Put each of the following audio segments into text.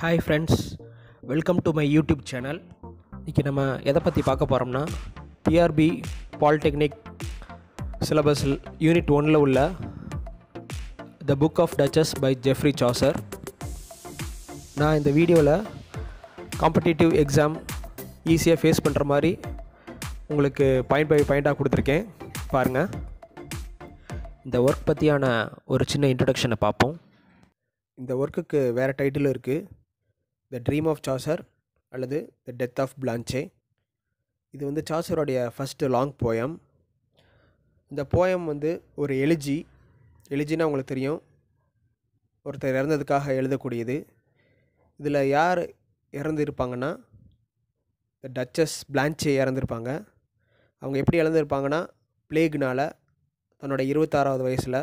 hi friends welcome to my YouTube channel இன்றைக்கி நம்ம எதை பற்றி பார்க்க போகிறோம்னா டிஆர்பி பாலிடெக்னிக் சிலபஸில் யூனிட் ஒன்னில் உள்ள the book of Duchess by Geoffrey Chaucer நான் இந்த வீடியோவில் காம்படிட்டிவ் எக்ஸாம் ஈஸியாக ஃபேஸ் பண்ணுற மாதிரி உங்களுக்கு பாயிண்ட் பை பாயிண்ட்டாக கொடுத்துருக்கேன் பாருங்கள் இந்த ஒர்க் பற்றியான ஒரு சின்ன இன்ட்ரடக்ஷனை பார்ப்போம் இந்த ஒர்க்குக்கு வேறு டைட்டில் இருக்குது த ட்ரீம் ஆஃப் சாசர் அல்லது த டெத் ஆஃப் பிளான்ச்சே இது வந்து சாசருடைய ஃபஸ்ட்டு லாங் போயம் இந்த போயம் வந்து ஒரு எலிஜி எலிஜின்னா உங்களுக்கு தெரியும் ஒருத்தர் இறந்ததுக்காக எழுதக்கூடியது இதில் யார் இறந்துருப்பாங்கன்னா த டச்சஸ் பிளான்ச்சே இறந்துருப்பாங்க அவங்க எப்படி இறந்துருப்பாங்கன்னா பிளேக்னால் தன்னோட இருபத்தாறாவது வயசில்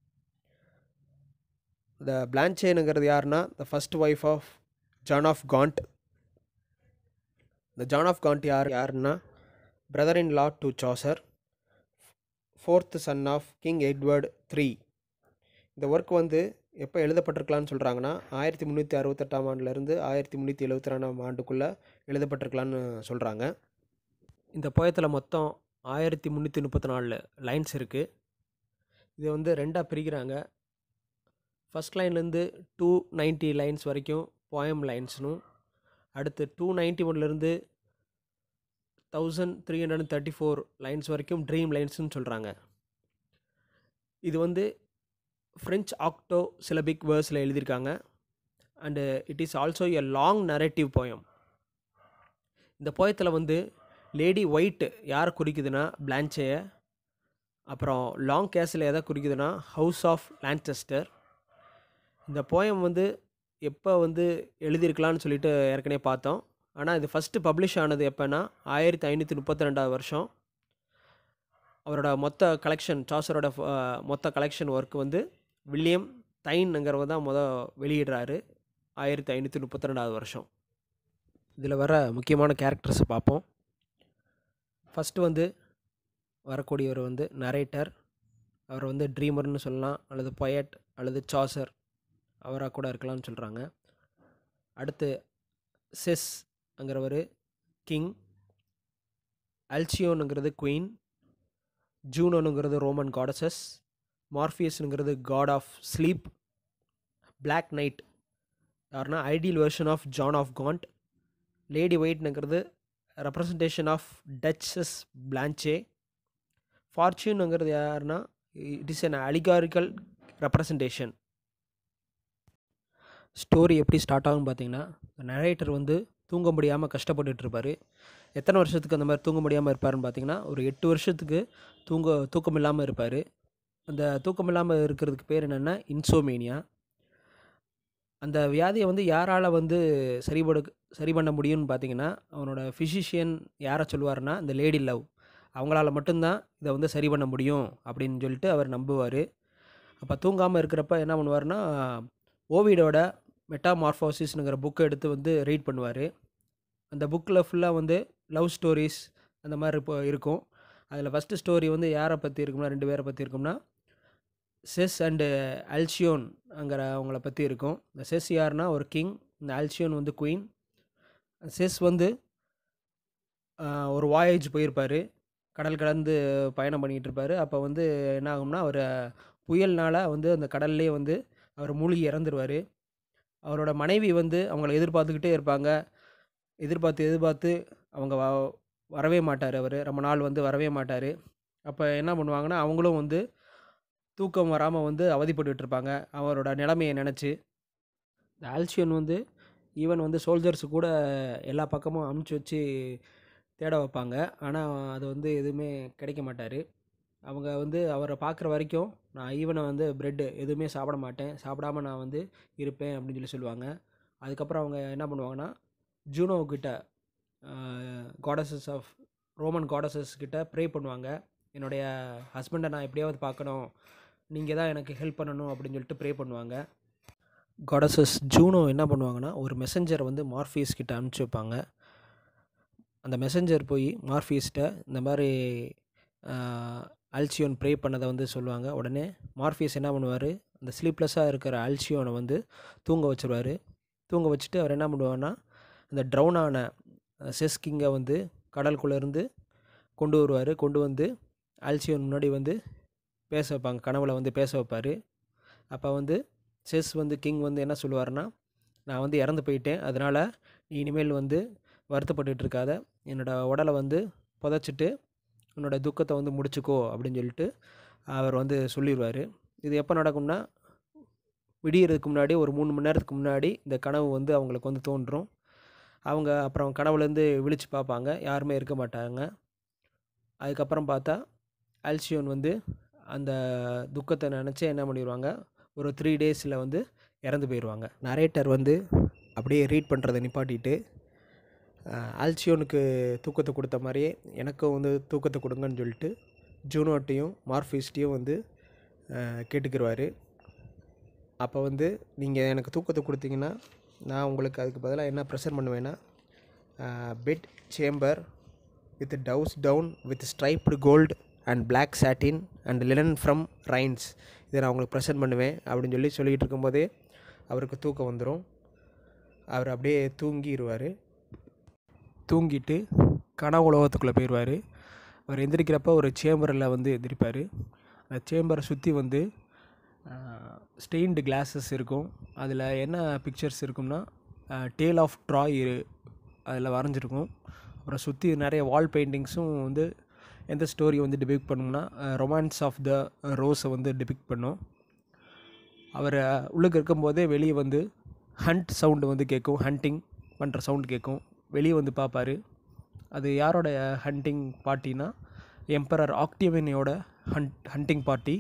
த பிளான்ச்சேனுங்கிறது யாருன்னா the first wife of John of Gaunt இந்த ஜான் ஆஃப் காண்ட் யார் யாருன்னா brother in law to Chaucer fourth son of King Edward three இந்த ஒர்க் வந்து எப்போ எழுதப்பட்டிருக்கலான்னு சொல்கிறாங்கன்னா ஆயிரத்தி முந்நூற்றி அறுபத்தெட்டாம் ஆண்டுலேருந்து ஆயிரத்தி முந்நூற்றி எழுபத்தி ரெண்டாம் ஆண்டுக்குள்ளே எழுதப்பட்டிருக்கலான்னு சொல்கிறாங்க இந்த போயத்தில் மொத்தம் ஆயிரத்தி முந்நூற்றி முப்பத்தி நாலு லைன்ஸ் இருக்குது இதை வந்து ரெண்டாக பிரிக்கிறாங்க ஃபஸ்ட் லைன்லேருந்து டூ நைன்ட்டி லைன்ஸ் வரைக்கும் போயம் லைன்ஸ்னும் அடுத்து டூ நைன்ட்டி ஒன்லேருந்து thousand three hundred thirty four lines வரைக்கும் ட்ரீம் லைன்ஸ்னு சொல்கிறாங்க இது வந்து ஃப்ரெஞ்ச் ஆக்டோ சிலபிக் வேர்ஸில் எழுதியிருக்காங்க and it is also a long narrative poem இந்த போயத்தில் வந்து லேடி ஒயிட் யாரை குறிக்குதுன்னா பிளான்ச்சேயை அப்புறம் லாங் கேஸில் எதை குறிக்குதுன்னா ஹவுஸ் ஆஃப் லான்செஸ்டர் இந்த போயம் வந்து எப்போ வந்து எழுதியிருக்கலான்னு சொல்லிட்டு ஏற்கனவே பார்த்தோம் ஆனால் இது ஃபஸ்ட்டு பப்ளிஷ் ஆனது எப்போனா ஆயிரத்தி ஐநூற்றி முப்பத்தி ரெண்டாவது வருஷம் அவரோட மொத்த கலெக்ஷன் சாசரோட மொத்த கலெக்ஷன் ஒர்க் வந்து வில்லியம் தைன்ங்கிறவர் தான் முத வெளியிடுறாரு ஆயிரத்தி ஐநூற்றி முப்பத்தி ரெண்டாவது வருஷம் இதில் வர முக்கியமான கேரக்டர்ஸை பார்ப்போம் ஃபஸ்ட்டு வந்து வரக்கூடியவர் வந்து நரேட்டர் அவர் வந்து ட்ரீமர்னு சொல்லலாம் அல்லது பொயட் அல்லது சாசர் அவராக கூட இருக்கலாம்னு சொல்கிறாங்க அடுத்து செஸ் அங்கிறவர் கிங் அல்சியோனுங்கிறது குயின் ஜூனோனுங்கிறது ரோமன் காடசஸ் மார்ஃபியஸ்னுங்கிறது god of sleep black knight யாருன்னா ideal version of John of Gaunt lady ஒயிட்னுங்கிறது ரெப்ரசன்டேஷன் ஆஃப் டச்சஸ் பிளான்ச்சே ஃபார்ச்சூனுங்கிறது யாருன்னா it is an allegorical representation story எப்படி ஸ்டார்ட் ஆகும்னு பார்த்தீங்கன்னா நரேட்டர் வந்து தூங்க முடியாமல் கஷ்டப்பட்டுட்டு இருப்பார் எத்தனை வருஷத்துக்கு அந்த மாதிரி தூங்க முடியாமல் இருப்பாருன்னு பார்த்தீங்கன்னா ஒரு எட்டு வருஷத்துக்கு தூங்க தூக்கம் இல்லாமல் இருப்பார் அந்த தூக்கம் இல்லாமல் இருக்கிறதுக்கு பேர் என்னென்னா இன்சோமேனியா அந்த வியாதியை வந்து யாரால் வந்து சரிபடு சரி பண்ண முடியும்னு பார்த்தீங்கன்னா அவனோட ஃபிசிஷியன் யாரை சொல்லுவார்னா இந்த லேடி லவ் அவங்களால மட்டும்தான் இதை வந்து சரி பண்ண முடியும் அப்படின்னு சொல்லிட்டு அவர் நம்புவார் அப்போ தூங்காமல் இருக்கிறப்ப என்ன பண்ணுவார்னா ஓவிடோட மெட்டாமார்ஃபோசிஸ்னுங்கிற புக்கை எடுத்து வந்து ரீட் பண்ணுவார் அந்த புக்கில் ஃபுல்லாக வந்து லவ் ஸ்டோரிஸ் அந்த மாதிரி இப்போ இருக்கும் அதில் ஃபஸ்ட்டு ஸ்டோரி வந்து யாரை பற்றி இருக்கும்னா ரெண்டு பேரை பற்றி இருக்கும்னா செஸ் அண்டு அல்சியோன் அங்கிற அவங்கள பற்றி இருக்கும் இந்த செஸ் யாருன்னா ஒரு கிங் இந்த அல்சியோன் வந்து குயின் செஸ் வந்து ஒரு வாயேஜ் போயிருப்பார் கடல் கடந்து பயணம் பண்ணிகிட்டு இருப்பார் அப்போ வந்து என்ன ஆகும்னா அவர் புயல்னால் வந்து அந்த கடல்லே வந்து அவர் மூழ்கி இறந்துருவார் அவரோட மனைவி வந்து அவங்கள எதிர்பார்த்துக்கிட்டே இருப்பாங்க எதிர்பார்த்து எதிர்பார்த்து அவங்க வ வரவே மாட்டார் அவர் ரொம்ப நாள் வந்து வரவே மாட்டார் அப்போ என்ன பண்ணுவாங்கன்னா அவங்களும் வந்து தூக்கம் வராமல் வந்து அவதிப்பட்டுட்டு இருப்பாங்க அவரோட நிலைமையை நினச்சி இந்த ஆல்சியன் வந்து ஈவன் வந்து சோல்ஜர்ஸ் கூட எல்லா பக்கமும் அமுச்சு வச்சு தேட வைப்பாங்க ஆனால் அது வந்து எதுவுமே கிடைக்க மாட்டார் அவங்க வந்து அவரை பார்க்குற வரைக்கும் நான் ஈவனை வந்து ப்ரெட்டு எதுவுமே சாப்பிட மாட்டேன் சாப்பிடாம நான் வந்து இருப்பேன் அப்படின்னு சொல்லி சொல்லுவாங்க அதுக்கப்புறம் அவங்க என்ன பண்ணுவாங்கன்னா ஜூனோ கிட்ட காடஸஸ் ஆஃப் ரோமன் காடஸஸ் கிட்ட ப்ரே பண்ணுவாங்க என்னுடைய ஹஸ்பண்டை நான் எப்படியாவது பார்க்கணும் நீங்கள் தான் எனக்கு ஹெல்ப் பண்ணணும் அப்படின்னு சொல்லிட்டு ப்ரே பண்ணுவாங்க காடஸஸ் ஜூனோ என்ன பண்ணுவாங்கன்னா ஒரு மெசஞ்சரை வந்து மார்ஃபியஸ் கிட்ட அனுப்பிச்சி வைப்பாங்க அந்த மெசஞ்சர் போய் மார்ஃபியஸ்கிட்ட இந்த மாதிரி அல்சியோன் ப்ரே பண்ணதை வந்து சொல்லுவாங்க உடனே மார்ஃபியஸ் என்ன பண்ணுவார் அந்த ஸ்லீப்லெஸ்ஸாக இருக்கிற அல்சியோனை வந்து தூங்க வச்சுருவார் தூங்க வச்சுட்டு அவர் என்ன பண்ணுவார்னா அந்த ட்ரௌன் ஆன செஸ் கிங்கை வந்து கடலுக்குள்ளேருந்து கொண்டு வருவார் கொண்டு வந்து அல்சியோன் முன்னாடி வந்து பேச வைப்பாங்க கனவுல வந்து பேச வைப்பார் அப்போ வந்து செஸ் வந்து கிங் வந்து என்ன சொல்லுவார்னா நான் வந்து இறந்து போயிட்டேன் அதனால் நீ இனிமேல் வந்து வருத்தப்பட்டுட்டு இருக்காத என்னோடய உடலை வந்து புதைச்சிட்டு உன்னோட துக்கத்தை வந்து முடிச்சுக்கோ அப்படின்னு சொல்லிட்டு அவர் வந்து சொல்லிடுவார் இது எப்போ நடக்கும்னா விடியறதுக்கு முன்னாடி ஒரு மூணு மணி நேரத்துக்கு முன்னாடி இந்த கனவு வந்து அவங்களுக்கு வந்து தோன்றும் அவங்க அப்புறம் கனவுலேருந்து விழிச்சு பார்ப்பாங்க யாருமே இருக்க மாட்டாங்க அதுக்கப்புறம் பார்த்தா அல்சியோன் வந்து அந்த துக்கத்தை நினச்சி என்ன பண்ணிடுவாங்க ஒரு த்ரீ டேஸில் வந்து இறந்து போயிடுவாங்க நரேட்டர் வந்து அப்படியே ரீட் பண்ணுறதை நிப்பாட்டிட்டு ஆல்சியோனுக்கு தூக்கத்தை கொடுத்த மாதிரியே எனக்கும் வந்து தூக்கத்தை கொடுங்கன்னு சொல்லிட்டு ஜூனோட்டையும் மார்ஃபிஸ்ட்டையும் வந்து கேட்டுக்கிடுவார் அப்போ வந்து நீங்கள் எனக்கு தூக்கத்தை கொடுத்தீங்கன்னா நான் உங்களுக்கு அதுக்கு பதிலாக என்ன ப்ரெசர் பண்ணுவேன்னா bed chamber with doves down with striped gold and black satin and linen from Rennes இதை நான் உங்களுக்கு ப்ரெசன்ட் பண்ணுவேன் அப்படின்னு சொல்லி சொல்லிகிட்டு இருக்கும்போதே அவருக்கு தூக்கம் வந்துடும் அவர் அப்படியே தூங்கிடுவார் தூங்கிட்டு கனவு உலகத்துக்குள்ளே போயிடுவார் அவர் எந்திரிக்கிறப்ப ஒரு சேம்பரில் வந்து எந்திரிப்பார் அந்த சேம்பரை சுற்றி வந்து ஸ்டெயின்டு கிளாஸஸ் இருக்கும் அதில் என்ன பிக்சர்ஸ் இருக்கும்னா டேல் ஆஃப் ட்ராய் அதில் வரைஞ்சிருக்கும் அப்புறம் சுற்றி நிறைய வால் பெயிண்டிங்ஸும் வந்து எந்த ஸ்டோரி வந்து டிபிக் பண்ணும்னா ரொமான்ஸ் ஆஃப் த ரோஸை வந்து டிபிக் பண்ணும் அவர் உள்ளுக்கு இருக்கும்போதே வெளியே வந்து ஹண்ட் சவுண்டு வந்து கேட்கும் ஹண்டிங் பண்ணுற சவுண்டு கேட்கும் வெளியே வந்து பார்ப்பார் அது யாரோட ஹண்டிங் பார்ட்டினா எம்பரர் ஆக்டிவினியோட ஹண்ட் ஹண்டிங் பார்ட்டி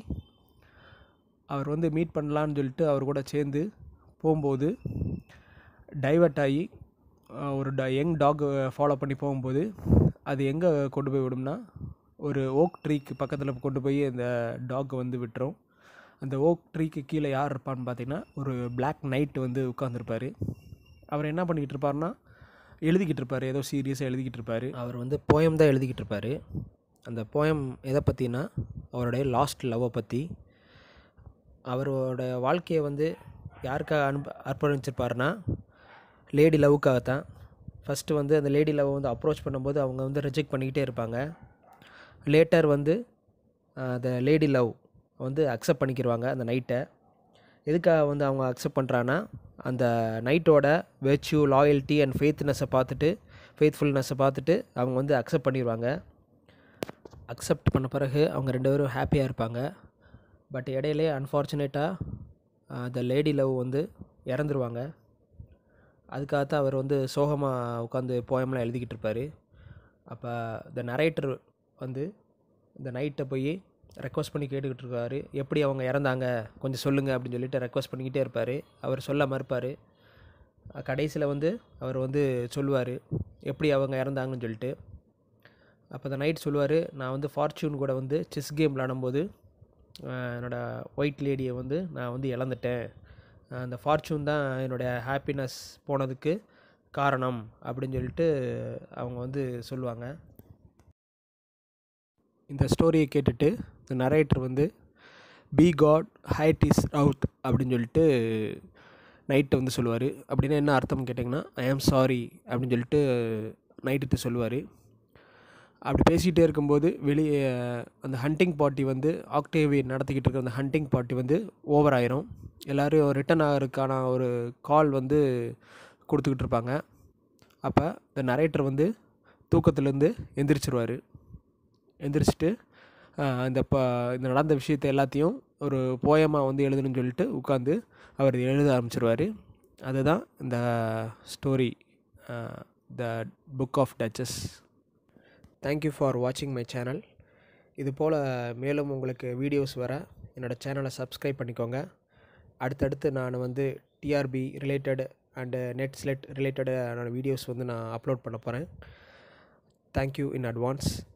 அவர் வந்து மீட் பண்ணலான்னு சொல்லிட்டு அவர் கூட சேர்ந்து போகும்போது டைவர்ட் ஆகி ஒரு ட யங் டாக் ஃபாலோ பண்ணி போகும்போது அது எங்கே கொண்டு போய் விடும்னா ஒரு ஓக் ட்ரீக்கு பக்கத்தில் கொண்டு போய் அந்த டாக் வந்து விட்டுரும் அந்த ஓக் ட்ரீக்கு கீழே யார் இருப்பான்னு பார்த்தீங்கன்னா ஒரு பிளாக் நைட் வந்து உட்காந்துருப்பார் அவர் என்ன பண்ணிக்கிட்டு இருப்பார்னா எழுதிக்கிட்டு இருப்பார் ஏதோ சீரியஸாக எழுதிக்கிட்டு இருப்பார் அவர் வந்து போயம் தான் எழுதிக்கிட்டு இருப்பார் அந்த போயம் எதை பற்றினா அவருடைய லாஸ்ட் லவ்வை பற்றி அவரோட வாழ்க்கையை வந்து யாருக்காக அனுப்ப அர்ப்பணிச்சிருப்பாருன்னா லேடி லவ்வுக்காக தான் ஃபஸ்ட்டு வந்து அந்த லேடி லவ்வை வந்து அப்ரோச் பண்ணும்போது அவங்க வந்து ரிஜெக்ட் பண்ணிக்கிட்டே இருப்பாங்க லேட்டர் வந்து அந்த லேடி லவ் வந்து அக்செப்ட் பண்ணிக்கிடுவாங்க அந்த நைட்டை எதுக்காக வந்து அவங்க அக்செப்ட் பண்ணுறான்னா அந்த நைட்டோட வெர்ச்சியூ லாயல்ட்டி அண்ட் ஃபெய்த்னஸை பார்த்துட்டு ஃபெய்த்ஃபுல்னஸை பார்த்துட்டு அவங்க வந்து அக்செப்ட் பண்ணிடுவாங்க அக்செப்ட் பண்ண பிறகு அவங்க ரெண்டு பேரும் ஹாப்பியாக இருப்பாங்க பட் இடையிலே அன்ஃபார்ச்சுனேட்டாக அந்த லேடி லவ் வந்து இறந்துருவாங்க அதுக்காகத்தான் அவர் வந்து சோகமாக உட்காந்து போயம்லாம் எழுதிக்கிட்டு இருப்பார் அப்போ இந்த நரேட்டர் வந்து இந்த நைட்டை போய் ரெக்வஸ்ட் பண்ணி கேட்டுக்கிட்டு இருக்காரு எப்படி அவங்க இறந்தாங்க கொஞ்சம் சொல்லுங்கள் அப்படின்னு சொல்லிட்டு ரெக்வஸ்ட் பண்ணிக்கிட்டே இருப்பார் அவர் சொல்ல மறுப்பார் கடைசியில் வந்து அவர் வந்து சொல்லுவார் எப்படி அவங்க இறந்தாங்கன்னு சொல்லிட்டு அப்போ அந்த நைட் சொல்லுவார் நான் வந்து ஃபார்ச்சூன் கூட வந்து செஸ் கேம் விளாடும்போது என்னோடய ஒயிட் லேடியை வந்து நான் வந்து இழந்துட்டேன் அந்த ஃபார்ச்சூன் தான் என்னுடைய ஹாப்பினஸ் போனதுக்கு காரணம் அப்படின்னு சொல்லிட்டு அவங்க வந்து சொல்லுவாங்க இந்த ஸ்டோரியை கேட்டுட்டு இந்த நரேட்டர் வந்து be God hight is out அப்படின்னு சொல்லிட்டு நைட்டு வந்து சொல்லுவார் அப்படின்னா என்ன அர்த்தம்னு கேட்டிங்கன்னா ஐ ஆம் சாரி அப்படின்னு சொல்லிட்டு நைட்டு சொல்லுவார் அப்படி பேசிகிட்டே இருக்கும்போது வெளியே அந்த ஹண்டிங் பார்ட்டி வந்து ஆக்டேவி நடத்திக்கிட்டு இருக்கிற அந்த ஹண்டிங் பார்ட்டி வந்து ஓவர் ஆயிரும் எல்லோரும் ரிட்டன் ஆகிறதுக்கான ஒரு கால் வந்து கொடுத்துக்கிட்டு இருப்பாங்க அப்போ இந்த நரேட்டர் வந்து தூக்கத்துலேருந்து எந்திரிச்சிருவார் எந்திரிச்சிட்டு இந்த ப இந்த நடந்த விஷயத்தை எல்லாத்தையும் ஒரு போயமாக வந்து எழுதணும்னு சொல்லிட்டு உட்காந்து அவர் எழுத ஆரம்பிச்சிருவார் அதுதான் இந்த story the book of Duchess thank you for வாட்சிங் மை சேனல் இது போல் மேலும் உங்களுக்கு வீடியோஸ் வர என்னோடய சேனலை சப்ஸ்கிரைப் பண்ணிக்கோங்க அடுத்தடுத்து நான் வந்து TRB related and NET SLET ரிலேட்டடான வீடியோஸ் வந்து நான் அப்லோட் பண்ண போகிறேன் தேங்க்யூ இன் அட்வான்ஸ்